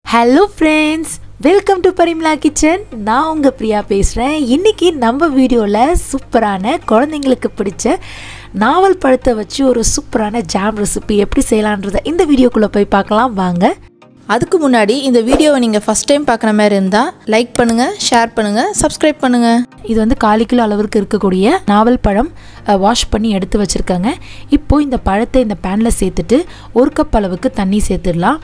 hello friends welcome to Parimala kitchen நான் உங்கள் பிரியா பேசுகிறேன் இன்றைக்கி நம்ம வீடியோவில் சூப்பரான குழந்தைங்களுக்கு பிடிச்ச நாவல் பழத்தை வச்சு ஒரு சூப்பரான ஜாம் ரெசிபி எப்படி செய்யலான்றதை இந்த வீடியோக்குள்ளே போய் பார்க்கலாம் வாங்க அதுக்கு முன்னாடி இந்த வீடியோவை நீங்கள் ஃபஸ்ட் டைம் பார்க்குற மாதிரி இருந்தால் லைக் பண்ணுங்கள் ஷேர் பண்ணுங்கள் சப்ஸ்கிரைப் பண்ணுங்கள் இது வந்து கால் கிலோ அளவிற்கு இருக்கக்கூடிய நாவல் பழம் வாஷ் பண்ணி எடுத்து வச்சுருக்காங்க இப்போது இந்த பழத்தை இந்த பேனில் சேர்த்துட்டு ஒரு கப் அளவுக்கு தண்ணி சேர்த்துடலாம்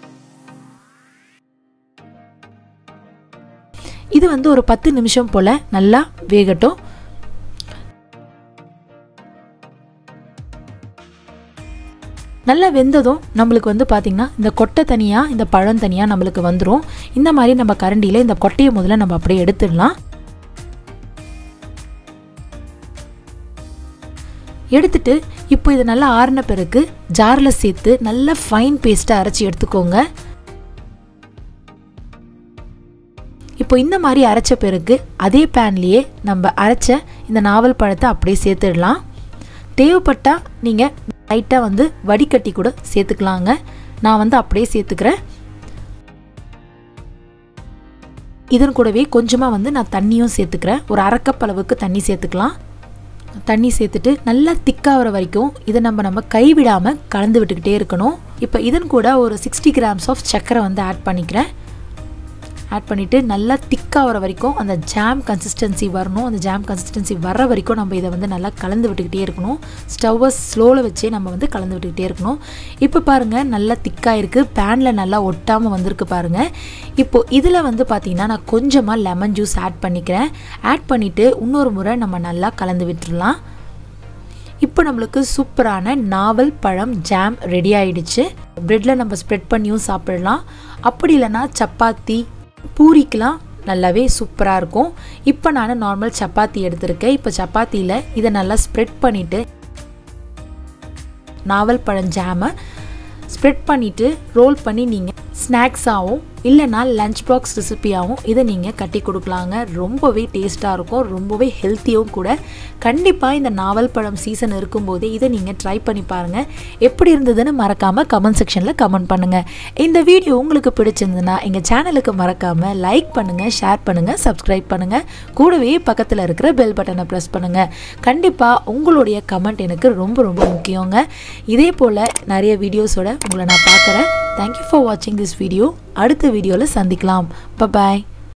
இது வந்து ஒரு பத்து நிமிஷம் போல் நல்லா வேகட்டும் நல்லா வெந்ததும் நம்மளுக்கு வந்து பார்த்திங்கன்னா இந்த கொட்டை தனியாக இந்த பழம் தனியாக நம்மளுக்கு வந்துடும் இந்த மாதிரி நம்ம கரண்டியில் இந்த கொட்டையை முதல்ல நம்ம அப்படியே எடுத்துடலாம் எடுத்துட்டு இப்போ இது நல்லா ஆறின பிறகு ஜாரில் சேர்த்து நல்லா ஃபைன் பேஸ்ட்டாக அரைச்சி எடுத்துக்கோங்க இப்போ இந்த மாதிரி அரைச்ச பிறகு அதே பேன்லேயே நம்ம அரைச்ச இந்த நாவல் பழத்தை அப்படியே சேர்த்துடலாம் தேவைப்பட்டால் நீங்கள் லைட்டாக வந்து வடிகட்டி கூட சேர்த்துக்கலாங்க நான் வந்து அப்படியே சேர்த்துக்கிறேன் இதன் கூடவே கொஞ்சமாக வந்து நான் தண்ணியும் சேர்த்துக்கிறேன் ஒரு அரைக்கப் அளவுக்கு தண்ணி சேர்த்துக்கலாம் தண்ணி சேர்த்துட்டு நல்லா திக்காகிற வரைக்கும் இதை நம்ம நம்ம கைவிடாமல் கலந்து விட்டுக்கிட்டே இருக்கணும் இப்போ இதன் கூட ஒரு சிக்ஸ்டி கிராம்ஸ் ஆஃப் சர்க்கரை வந்து ஆட் பண்ணிக்கிறேன் ஆட் பண்ணிவிட்டு நல்லா திக்காகிற வரைக்கும் அந்த ஜாம் கன்சிஸ்டன்சி வரணும் அந்த ஜாம் கன்சிஸ்டன்சி வர்ற வரைக்கும் நம்ம இதை வந்து நல்லா கலந்து விட்டுக்கிட்டே இருக்கணும் ஸ்டவ்வை ஸ்லோவில் வச்சே நம்ம வந்து கலந்து விட்டுக்கிட்டே இருக்கணும் இப்போ பாருங்கள் நல்லா திக்காக இருக்குது பேனில் நல்லா ஒட்டாமல் வந்திருக்கு பாருங்கள் இப்போது இதில் வந்து பார்த்திங்கன்னா நான் கொஞ்சமாக லெமன் ஜூஸ் ஆட் பண்ணிக்கிறேன் ஆட் பண்ணிவிட்டு இன்னொரு முறை நம்ம நல்லா கலந்து விட்டுடலாம் இப்போ நம்மளுக்கு சூப்பரான நாவல் பழம் ஜாம் ரெடி ஆயிடுச்சு ப்ரெட்டில் நம்ம ஸ்ப்ரெட் பண்ணியும் சாப்பிடலாம் அப்படி இல்லைன்னா சப்பாத்தி பூரிக்கெலாம் நல்லாவே சூப்பராக இருக்கும் இப்போ நான் நார்மல் சப்பாத்தி எடுத்திருக்கேன் இப்போ சப்பாத்தியில் இதை நல்லா ஸ்ப்ரெட் பண்ணிவிட்டு நாவல் பழம் ஜாமை ஸ்ப்ரெட் பண்ணிவிட்டு ரோல் பண்ணி நீங்கள் ஸ்நாக்ஸாகவும் இல்லைனா லஞ்ச் பாக்ஸ் ரெசிப்பியாகவும் இதை நீங்கள் கட்டி கொடுக்கலாங்க ரொம்பவே டேஸ்ட்டாக இருக்கும் ரொம்பவே ஹெல்த்தியும் கூட கண்டிப்பாக இந்த நாவல் பழம் சீசன் இருக்கும்போதே இதை நீங்கள் ட்ரை பண்ணி பாருங்கள் எப்படி இருந்ததுன்னு மறக்காமல் கமெண்ட் செக்ஷனில் கமெண்ட் பண்ணுங்கள் இந்த வீடியோ உங்களுக்கு பிடிச்சிருந்ததுன்னா எங்கள் சேனலுக்கு மறக்காமல் லைக் பண்ணுங்கள் ஷேர் பண்ணுங்கள் சப்ஸ்கிரைப் பண்ணுங்கள் கூடவே பக்கத்தில் இருக்கிற பெல் பட்டனை ப்ரெஸ் பண்ணுங்கள் கண்டிப்பாக உங்களுடைய கமெண்ட் எனக்கு ரொம்ப ரொம்ப முக்கியங்க இதே போல் நிறைய வீடியோஸோட உங்களை நான் பார்க்குறேன் தேங்க்யூ ஃபார் வாட்சிங் திஸ் வீடியோ அடுத்த வீடியோவில் சந்திக்கலாம் பாய்